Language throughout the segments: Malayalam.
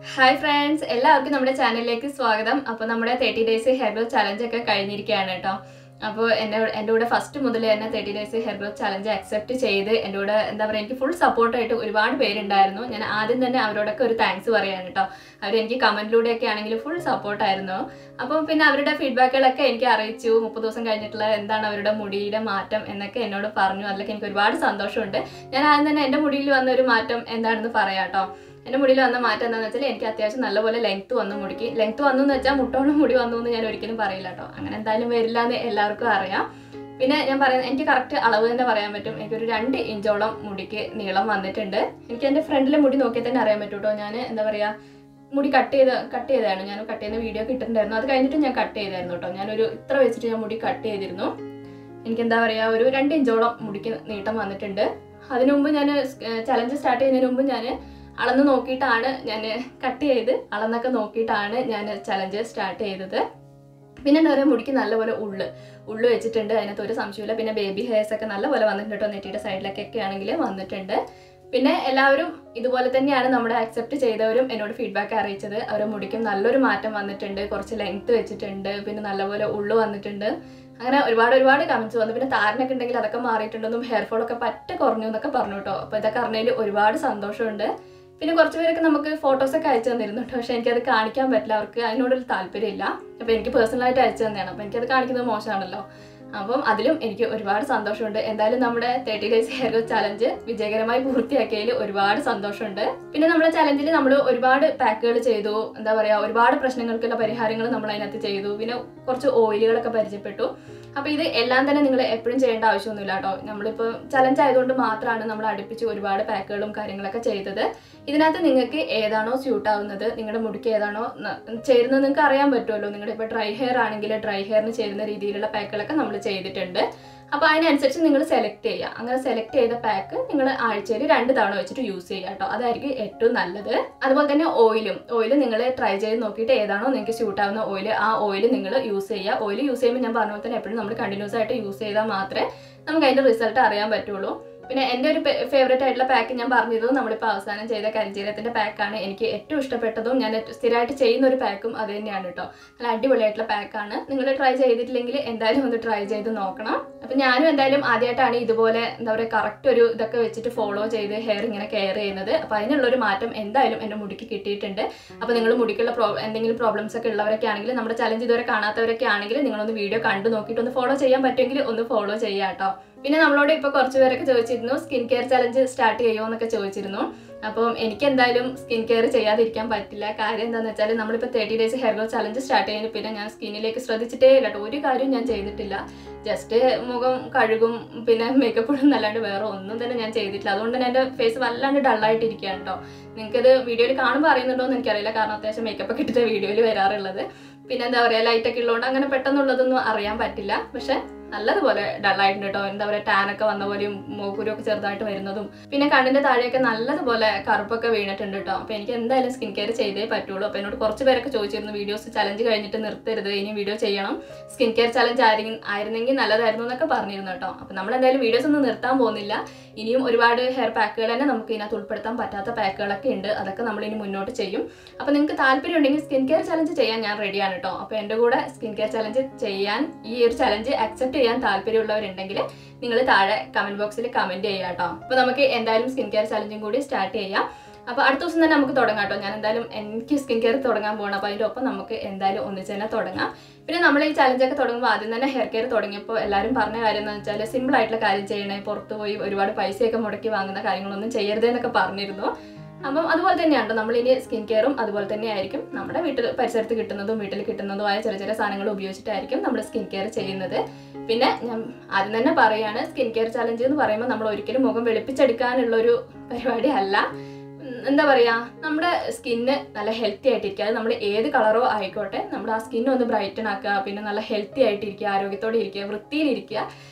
ഹായ് ഫ്രണ്ട്സ് എല്ലാവർക്കും നമ്മുടെ ചാനലിലേക്ക് സ്വാഗതം അപ്പോൾ നമ്മുടെ thirty days hair growth challenge ഒക്കെ കഴിഞ്ഞിരിക്കുകയാണ് കേട്ടോ അപ്പോൾ എൻ്റെ എൻ്റെ കൂടെ ഫസ്റ്റ് മുതൽ തന്നെ thirty days hair growth challenge accept ചെയ്ത് എൻ്റെ കൂടെ എന്താ പറയുക എനിക്ക് ഫുൾ സപ്പോർട്ടായിട്ട് ഒരുപാട് പേരുണ്ടായിരുന്നു ഞാൻ ആദ്യം തന്നെ അവരോടൊക്കെ ഒരു താങ്ക്സ് പറയാണ് കേട്ടോ അവർ എനിക്ക് കമൻറ്റിലൂടെയൊക്കെ ആണെങ്കിൽ ഫുൾ സപ്പോർട്ടായിരുന്നു അപ്പം പിന്നെ അവരുടെ ഫീഡ്ബാക്കുകളൊക്കെ എനിക്ക് അറിയിച്ചു മുപ്പത് ദിവസം കഴിഞ്ഞിട്ടുള്ള എന്താണ് അവരുടെ മുടിയുടെ മാറ്റം എന്നൊക്കെ എന്നോട് പറഞ്ഞു അതിലൊക്കെ എനിക്ക് ഒരുപാട് സന്തോഷമുണ്ട് ഞാൻ ആദ്യം തന്നെ എൻ്റെ മുടിയിൽ വന്ന ഒരു മാറ്റം എന്താണെന്ന് പറയാം കേട്ടോ എൻ്റെ മുടിയിൽ വന്ന മാറ്റം എന്താണെന്ന് വെച്ചാൽ എനിക്ക് അത്യാവശ്യം നല്ലപോലെ ലെങ്ത് വന്നു മുടിക്ക് ലെങ്ത് വന്നു എന്ന് വെച്ചാൽ മുട്ടോളം മുടി വന്നു എന്ന് ഞാൻ ഒരിക്കലും പറയില്ല കേട്ടോ അങ്ങനെ എന്തായാലും വരില്ല എന്ന് എല്ലാവർക്കും അറിയാം പിന്നെ ഞാൻ പറയുന്നത് എനിക്ക് കറക്റ്റ് അളവ് തന്നെ പറയാൻ പറ്റും എനിക്കൊരു രണ്ട് ഇഞ്ചോളം മുടിക്ക് നീളം വന്നിട്ടുണ്ട് എനിക്ക് എൻ്റെ ഫ്രണ്ടിലെ മുടി നോക്കിയാൽ തന്നെ അറിയാൻ പറ്റും കേട്ടോ ഞാൻ എന്താ പറയുക മുടി കട്ട് ചെയ്ത് കട്ട് ചെയ്തായിരുന്നു ഞാൻ കട്ട് ചെയ്യുന്ന വീഡിയോ കിട്ടുന്നുണ്ടായിരുന്നു അത് കഴിഞ്ഞിട്ട് ഞാൻ കട്ട് ചെയ്തായിരുന്നു കേട്ടോ ഞാനൊരു ഇത്ര വെച്ചിട്ട് ഞാൻ മുടി കട്ട് ചെയ്തിരുന്നു എനിക്ക് എന്താ പറയുക ഒരു രണ്ട് ഇഞ്ചോളം മുടിക്ക് നീട്ടം വന്നിട്ടുണ്ട് അതിനു മുമ്പ് ഞാൻ ചലഞ്ച് സ്റ്റാർട്ട് ചെയ്യുന്നതിന് മുമ്പ് ഞാൻ അളന്ന് നോക്കിയിട്ടാണ് ഞാൻ കട്ട് ചെയ്ത് അളന്നൊക്കെ നോക്കിയിട്ടാണ് ഞാൻ ചലഞ്ച് സ്റ്റാർട്ട് ചെയ്തത് പിന്നെ എന്താ പറയുക മുടിക്ക് നല്ലപോലെ ഉള്ള് ഉള്ളു വെച്ചിട്ടുണ്ട് അതിനകത്ത് ഒരു സംശയമില്ല പിന്നെ ബേബി ഹെയർസ് ഒക്കെ നല്ലപോലെ വന്നിട്ടുണ്ട് കേട്ടോ നെറ്റിയുടെ സൈഡിലൊക്കെ ആണെങ്കിൽ വന്നിട്ടുണ്ട് പിന്നെ എല്ലാവരും ഇതുപോലെ തന്നെയാണ് നമ്മുടെ അക്സെപ്റ്റ് ചെയ്തവരും എന്നോട് ഫീഡ്ബാക്ക് അറിയിച്ചത് അവരുടെ മുടിക്കും നല്ലൊരു മാറ്റം വന്നിട്ടുണ്ട് കുറച്ച് ലെങ്ത് വെച്ചിട്ടുണ്ട് പിന്നെ നല്ലപോലെ ഉള്ളു വന്നിട്ടുണ്ട് അങ്ങനെ ഒരുപാട് ഒരുപാട് കമൻസ് വന്നു പിന്നെ താരനൊക്കെ ഉണ്ടെങ്കിൽ അതൊക്കെ മാറിയിട്ടുണ്ടെന്നും ഹെയർ ഫോൾ ഒക്കെ പറ്റ കുറഞ്ഞു എന്നൊക്കെ പറഞ്ഞു കേട്ടോ അപ്പോൾ ഇതൊക്കെ അറിഞ്ഞതിൽ ഒരുപാട് സന്തോഷമുണ്ട് പിന്നെ കുറച്ച് പേരൊക്കെ നമുക്ക് ഫോട്ടോസൊക്കെ അയച്ചു തന്നിരുന്നു കേട്ടോ പക്ഷേ എനിക്കത് കാണിക്കാൻ പറ്റില്ല അവർക്ക് അതിനോടൊരു താല്പര്യമില്ല അപ്പോൾ എനിക്ക് പേഴ്സണലായിട്ട് അയച്ചു തന്നെയാണ് അപ്പോൾ എനിക്കത് കാണിക്കുന്നത് മോശമാണല്ലോ അപ്പം അതിലും എനിക്ക് ഒരുപാട് സന്തോഷമുണ്ട് എന്തായാലും നമ്മുടെ തേർട്ടി ഡേയ്സ് ഹെയർ ചലഞ്ച് വിജയകരമായി പൂർത്തിയാക്കിയതിൽ ഒരുപാട് സന്തോഷമുണ്ട് പിന്നെ നമ്മുടെ ചലഞ്ചിൽ നമ്മൾ ഒരുപാട് പാക്കുകൾ ചെയ്തു എന്താ പറയുക ഒരുപാട് പ്രശ്നങ്ങൾക്കുള്ള പരിഹാരങ്ങൾ നമ്മൾ അതിനകത്ത് ചെയ്തു പിന്നെ കുറച്ച് ഓയിലുകളൊക്കെ പരിചയപ്പെട്ടു അപ്പോൾ ഇത് എല്ലാം തന്നെ നിങ്ങൾ എപ്പോഴും ചെയ്യേണ്ട ആവശ്യമൊന്നുമില്ല കേട്ടോ നമ്മളിപ്പോൾ ചലഞ്ച് ആയതുകൊണ്ട് മാത്രമാണ് നമ്മൾ അടുപ്പിച്ച് ഒരുപാട് പാക്കുകളും കാര്യങ്ങളൊക്കെ ചെയ്തത് ഇതിനകത്ത് നിങ്ങൾക്ക് ഏതാണോ സ്യൂട്ട് ആവുന്നത് നിങ്ങളുടെ മുടിക്ക് ഏതാണോ ന- ചേരുന്നത് നിങ്ങൾക്ക് അറിയാൻ പറ്റുമല്ലോ നിങ്ങളുടെ ഇപ്പോൾ ഡ്രൈ ഹെയർ ആണെങ്കിൽ ഡ്രൈ ഹെയറിന് ചേരുന്ന രീതിയിലുള്ള പാക്കുകളൊക്കെ നമ്മൾ ചെയ്തിട്ടുണ്ട് അപ്പോൾ അതിനനുസരിച്ച് നിങ്ങൾ സെലക്ട് ചെയ്യുക അങ്ങനെ സെലക്ട് ചെയ്ത പാക്ക് നിങ്ങൾ ആഴ്ചയിൽ രണ്ട് തവണ വെച്ചിട്ട് യൂസ് ചെയ്യുക കേട്ടോ അതായിരിക്കും ഏറ്റവും നല്ലത് അതുപോലെ തന്നെ ഓയിലും ഓയിൽ നിങ്ങൾ ട്രൈ ചെയ്ത് നോക്കിയിട്ട് ഏതാണോ നിങ്ങൾക്ക് സ്യൂട്ട് ആവുന്ന ഓയിൽ ആ ഓയിൽ നിങ്ങൾ യൂസ് ചെയ്യുക ഓയിൽ യൂസ് ചെയ്യുമ്പോൾ ഞാൻ പറഞ്ഞ പോലെ തന്നെ എപ്പോഴും നമ്മൾ കണ്ടിന്യൂസ് ആയിട്ട് യൂസ് ചെയ്താൽ മാത്രമേ നമുക്ക് അതിൻ്റെ റിസൾട്ട് അറിയാൻ പറ്റുള്ളൂ പിന്നെ എൻ്റെ ഒരു ഫേവറേറ്റ് ആയിട്ടുള്ള പാക്ക് ഞാൻ പറഞ്ഞത് നമ്മളിപ്പോൾ അവസാനം ചെയ്ത കരിഞ്ചീരത്തിൻ്റെ പാക്കാണ് എനിക്ക് ഏറ്റവും ഇഷ്ടപ്പെട്ടതും ഞാൻ ഏറ്റവും സ്ഥിരമായിട്ട് ചെയ്യുന്ന ഒരു പാക്കും അത് തന്നെയാണ് കേട്ടോ നല്ല അടിപൊളിയായിട്ടുള്ള പാക്കാണ് നിങ്ങൾ ട്രൈ ചെയ്തിട്ടില്ലെങ്കിൽ എന്തായാലും ഒന്ന് ട്രൈ ചെയ്ത് നോക്കണം അപ്പം ഞാനും എന്തായാലും ആദ്യമായിട്ടാണ് ഇതുപോലെ എന്താ പറയുക കറക്റ്റ് ഒരു ഇതൊക്കെ വെച്ചിട്ട് ഫോളോ ചെയ്ത് ഹെയർ ഇങ്ങനെ കെയർ ചെയ്യുന്നത് അപ്പോൾ അതിനുള്ളൊരു മാറ്റം എന്തായാലും എൻ്റെ മുടിക്ക് കിട്ടിയിട്ടുണ്ട് അപ്പോൾ നിങ്ങൾ മുടിക്കുള്ള പ്രോ എന്തെങ്കിലും പ്രോബ്ലംസ് ഒക്കെ ഉള്ളവരൊക്കെ ആണെങ്കിൽ നമ്മുടെ ചലഞ്ച് ഇതുവരെ കാണാത്തവരൊക്കെ ആണെങ്കിൽ നിങ്ങളൊന്ന് വീഡിയോ കണ്ടു നോക്കിയിട്ട് ഒന്ന് ഫോളോ ചെയ്യാൻ പറ്റുമെങ്കിൽ ഒന്ന് ഫോളോ ചെയ്യാം കേട്ടോ പിന്നെ നമ്മളോട് ഇപ്പോൾ കുറച്ച് പേരൊക്കെ ചോദിച്ചിരുന്നു സ്കിൻ കെയർ ചലഞ്ച് സ്റ്റാർട്ട് ചെയ്യുമോ എന്നൊക്കെ ചോദിച്ചിരുന്നു അപ്പം എനിക്ക് എന്തായാലും സ്കിൻ കെയർ ചെയ്യാതിരിക്കാൻ പറ്റില്ല കാര്യം എന്താണെന്ന് വെച്ചാൽ നമ്മളിപ്പോൾ thirty days hair growth challenge start ചെയ്യുന്ന പിന്നെ ഞാൻ സ്കിന്നിലേക്ക് ശ്രദ്ധിച്ചിട്ടേ ഇല്ല കേട്ടോ ഒരു കാര്യവും ഞാൻ ചെയ്തിട്ടില്ല ജസ്റ്റ് മുഖം കഴുകും പിന്നെ മേക്കപ്പ് ഇടും എന്നല്ലാണ്ട് വേറെ ഒന്നും തന്നെ ഞാൻ ചെയ്തിട്ടില്ല അതുകൊണ്ട് തന്നെ എൻ്റെ ഫേസ് വല്ലാണ്ട് ഡള്ളായിട്ടിരിക്കുകയാണ് കേട്ടോ നിങ്ങൾക്കത് വീഡിയോയിൽ കാണുമ്പോൾ അറിയുന്നുണ്ടോ എന്ന് എനിക്കറിയില്ല കാരണം അത്യാവശ്യം മേക്കപ്പ് ഒക്കെ ഇട്ടിട്ട് വീഡിയോയിൽ വരാറുള്ളത് പിന്നെ എന്താ പറയുക ലൈറ്റൊക്കെ ഉള്ളതുകൊണ്ട് അങ്ങനെ പെട്ടെന്നുള്ളതൊന്നും അറിയാൻ പറ്റില്ല പക്ഷെ നല്ലതുപോലെ ഡള്ളായിട്ടുണ്ട് കേട്ടോ എന്താ പറയുക ടാനൊക്കെ വന്ന പോലെയും മോക്കുരൊക്കെ ചെറുതായിട്ട് വരുന്നതും പിന്നെ കണ്ണിന്റെ താഴെയൊക്കെ നല്ലതുപോലെ കറുപ്പൊക്കെ വീണിട്ടുണ്ട് കേട്ടോ അപ്പോൾ എനിക്ക് എന്തായാലും സ്കിൻ കെയർ ചെയ്തേ പറ്റുള്ളൂ അപ്പോൾ എന്നോട് കുറച്ച് പേരൊക്കെ ചോദിച്ചിരുന്നു വീഡിയോസ് ചലഞ്ച് കഴിഞ്ഞിട്ട് നിർത്തരുത് ഇനി വീഡിയോ ചെയ്യണം സ്കിൻ കെയർ ചലഞ്ച് ആയിരുന്നെങ്കിൽ നല്ലതായിരുന്നു എന്നൊക്കെ പറഞ്ഞിരുന്നു കേട്ടോ അപ്പോൾ നമ്മൾ എന്തായാലും വീഡിയോസ് ഒന്നും നിർത്താൻ പോകുന്നില്ല ഇനിയും ഒരുപാട് ഹെയർ പാക്കുകൾ തന്നെ നമുക്ക് ഇതിനകത്ത് ഉൾപ്പെടുത്താൻ പറ്റാത്ത പാക്കുകളൊക്കെ ഉണ്ട് അതൊക്കെ നമ്മൾ ഇനി മുന്നോട്ട് ചെയ്യും അപ്പോൾ നിങ്ങൾക്ക് താല്പര്യം ഉണ്ടെങ്കിൽ സ്കിൻ കെയർ ചലഞ്ച് ചെയ്യാൻ ഞാൻ റെഡിയാണ് കേട്ടോ അപ്പോൾ എൻ്റെ കൂടെ സ്കിൻ കെയർ ചലഞ്ച് ചെയ്യാൻ ഈ ഒരു ചലഞ്ച് അക്സെപ്റ്റ് ചെയ്യാൻ താല്പര്യമുള്ളവരുണ്ടെങ്കിൽ നിങ്ങൾ താഴെ കമന്റ് ബോക്സിൽ കമന്റ് ചെയ്യുക കേട്ടോ അപ്പോൾ നമുക്ക് എന്തായാലും സ്കിൻ കെയർ ചലഞ്ചും കൂടി സ്റ്റാർട്ട് ചെയ്യാം അപ്പോൾ അടുത്ത ദിവസം തന്നെ നമുക്ക് തുടങ്ങാം കേട്ടോ ഞാൻ എന്തായാലും എനിക്ക് സ്കിൻ കെയർ തുടങ്ങാൻ പോകണം അപ്പോൾ അതിൻ്റെ ഒപ്പം നമുക്ക് എന്തായാലും ഒന്നിച്ച് തന്നെ തുടങ്ങാം പിന്നെ നമ്മൾ ഈ ചലഞ്ചൊക്കെ തുടങ്ങുമ്പോൾ ആദ്യം തന്നെ ഹെയർ കെയർ തുടങ്ങിയപ്പോൾ എല്ലാവരും പറഞ്ഞ കാര്യം എന്ന് വെച്ചാൽ സിമ്പിൾ ആയിട്ടുള്ള കാര്യം ചെയ്യണേ പുറത്ത് പോയി ഒരുപാട് പൈസയൊക്കെ മുടക്കി വാങ്ങുന്ന കാര്യങ്ങളൊന്നും ചെയ്യരുത് എന്നൊക്കെ പറഞ്ഞിരുന്നു അപ്പം അതുപോലെ തന്നെയാണ് നമ്മൾ ഇനി സ്കിൻ കെയറും അതുപോലെ തന്നെ ആയിരിക്കും നമ്മുടെ വീട്ടിൽ പരിസരത്ത് കിട്ടുന്നതും വീട്ടിൽ കിട്ടുന്നതുമായ ചെറിയ ചെറിയ സാധനങ്ങൾ ഉപയോഗിച്ചിട്ടായിരിക്കും നമ്മൾ സ്കിൻ കെയർ ചെയ്യുന്നത് പിന്നെ ഞാൻ ആദ്യം തന്നെ പറയാണ് സ്കിൻ കെയർ ചലഞ്ച് എന്ന് പറയുമ്പോൾ നമ്മൾ ഒരിക്കലും മുഖം വെളുപ്പിച്ചെടുക്കാനുള്ളൊരു പരിപാടി അല്ല ഉം, എന്താ പറയുക നമ്മുടെ സ്കിന്ന് നല്ല ഹെൽത്തി ആയിട്ടിരിക്കുക അത് നമ്മൾ ഏത് കളറോ ആയിക്കോട്ടെ നമ്മൾ ആ സ്കിൻ ഒന്ന് ബ്രൈറ്റൺ ആക്കുക പിന്നെ നല്ല ഹെൽത്തി ആയിട്ടിരിക്കുക ആരോഗ്യത്തോടെ ഇരിക്കുക വൃത്തിയിലിരിക്കുക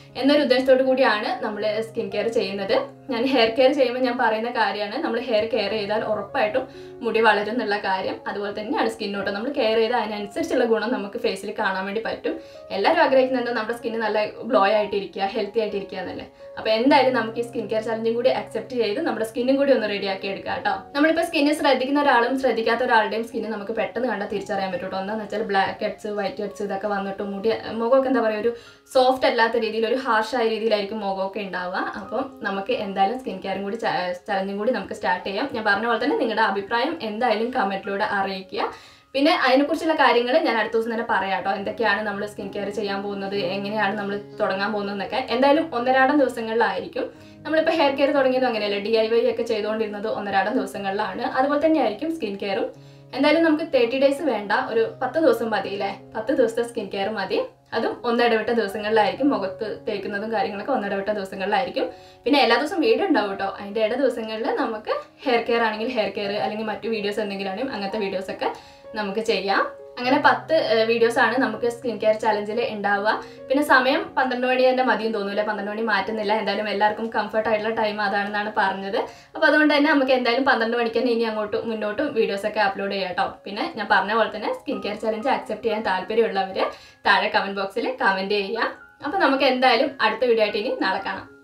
എന്നൊരു ഉദ്ദേശത്തോടു കൂടിയാണ് നമ്മൾ സ്കിൻ കെയർ ചെയ്യുന്നത് ഞാൻ ഹെയർ കെയർ ചെയ്യുമ്പോൾ ഞാൻ പറയുന്ന കാര്യമാണ് നമ്മൾ ഹെയർ കെയർ ചെയ്താൽ ഉറപ്പായിട്ടും മുടി വളരും എന്നുള്ള കാര്യം അതുപോലെ തന്നെയാണ് സ്കിന്നോട്ട് നമ്മൾ കെയർ ചെയ്താൽ അതിനനുസരിച്ചുള്ള ഗുണം നമുക്ക് ഫേസിൽ കാണാൻ വേണ്ടി പറ്റും എല്ലാവരും ആഗ്രഹിക്കുന്നത് നമ്മുടെ സ്കിന്ന് നല്ല ഗ്ലോ ആയിട്ടിരിക്കുക ഹെൽത്തി ആയിട്ടിരിക്കുക എന്നല്ലേ അപ്പോൾ എന്തായാലും നമുക്ക് ഈ സ്കിൻ കെയർ ചലഞ്ചും കൂടി അക്സെപ്റ്റ് ചെയ്ത് നമ്മുടെ സ്കിന്നും കൂടി ഒന്ന് റെഡിയാക്കി എടുക്കുക കേട്ടോ നമ്മളിപ്പോൾ സ്കിന്നെ ശ്രദ്ധിക്കുന്ന ഒരാളും ശ്രദ്ധിക്കാത്ത ഒരാളുടെയും സ്കിന്ന് നമുക്ക് പെട്ടെന്ന് കണ്ടാൽ തിരിച്ചറിയാൻ പറ്റും കേട്ടോ എന്താണെന്ന് വെച്ചാൽ ബ്ലാക്ക് ഹെഡ്സ് വൈറ്റ് ഹെഡ്സ് ഇതൊക്കെ വന്നിട്ട് മുടി മുഖമൊക്കെ എന്താ പറയുക ഒരു സോഫ്റ്റ് അല്ലാത്ത രീതിയിൽ ഒരു ഹാർഷായ രീതിയിലായിരിക്കും മുഖമൊക്കെ ഉണ്ടാവുക അപ്പം നമുക്ക് എന്തായാലും സ്കിൻ കെയറും കൂടി ചലഞ്ചും കൂടി നമുക്ക് സ്റ്റാർട്ട് ചെയ്യാം ഞാൻ പറഞ്ഞ പോലെ തന്നെ നിങ്ങളുടെ അഭിപ്രായം എന്തായാലും കമൻറ്റിലൂടെ അറിയിക്കുക പിന്നെ അതിനെക്കുറിച്ചുള്ള കാര്യങ്ങൾ ഞാൻ അടുത്ത ദിവസം തന്നെ പറയാം കേട്ടോ എന്തൊക്കെയാണ് നമ്മൾ സ്കിൻ കെയർ ചെയ്യാൻ പോകുന്നത് എങ്ങനെയാണ് നമ്മൾ തുടങ്ങാൻ പോകുന്നതെന്നൊക്കെ എന്തായാലും ഒന്നരാടം ദിവസങ്ങളിലായിരിക്കും നമ്മളിപ്പോൾ ഹെയർ കെയർ തുടങ്ങിയത് അങ്ങനെയല്ല ഡി ഐ വൈ ഒക്കെ ചെയ്തുകൊണ്ടിരുന്നത് ഒന്നരാടം ദിവസങ്ങളിലാണ് അതുപോലെ തന്നെയായിരിക്കും സ്കിൻ കെയറും എന്തായാലും നമുക്ക് തേർട്ടി ഡേയ്സ് വേണ്ട ഒരു പത്ത് ദിവസം മതി അല്ലേ പത്ത് ദിവസത്തെ സ്കിൻ കെയർ മതി അതും ഒന്നിടവിട്ട ദിവസങ്ങളിലായിരിക്കും മുഖത്ത് തേക്കുന്നതും കാര്യങ്ങളൊക്കെ ഒന്നിടവിട്ട ദിവസങ്ങളിലായിരിക്കും പിന്നെ എല്ലാ ദിവസവും വീഡിയോ ഉണ്ടാവും കേട്ടോ അതിൻ്റെ ഇട ദിവസങ്ങളിൽ നമുക്ക് ഹെയർ കെയർ ആണെങ്കിൽ ഹെയർ കെയർ അല്ലെങ്കിൽ മറ്റു വീഡിയോസ് എന്തെങ്കിലും ആണെങ്കിൽ അങ്ങനത്തെ വീഡിയോസൊക്കെ നമുക്ക് ചെയ്യാം അങ്ങനെ പത്ത് വീഡിയോസ് ആണ് നമുക്ക് സ്കിൻ കെയർ ചലഞ്ചിൽ ഉണ്ടാവുക പിന്നെ സമയം പന്ത്രണ്ട് മണി തന്നെ മതിയും തോന്നൂല പന്ത്രണ്ട് മണി മാറ്റുന്നില്ല എന്തായാലും എല്ലാവർക്കും കംഫർട്ട് ആയിട്ടുള്ള ടൈം അതാണെന്നാണ് പറഞ്ഞത് അപ്പോൾ അതുകൊണ്ട് തന്നെ നമുക്ക് എന്തായാലും പന്ത്രണ്ട് മണിക്ക് തന്നെ ഇനി അങ്ങോട്ടും മുന്നോട്ടും വീഡിയോസ് ഒക്കെ അപ്ലോഡ് ചെയ്യാം കേട്ടോ പിന്നെ ഞാൻ പറഞ്ഞ പോലെ തന്നെ സ്കിൻ കെയർ ചലഞ്ച് അക്സെപ്റ്റ് ചെയ്യാൻ താല്പര്യമുള്ളവർ താഴെ കമൻറ്റ് ബോക്സിൽ കമൻറ്റ് ചെയ്യുക അപ്പോൾ നമുക്ക് എന്തായാലും അടുത്ത വീഡിയോ ആയിട്ട് ഇനി നാളെ കാണാം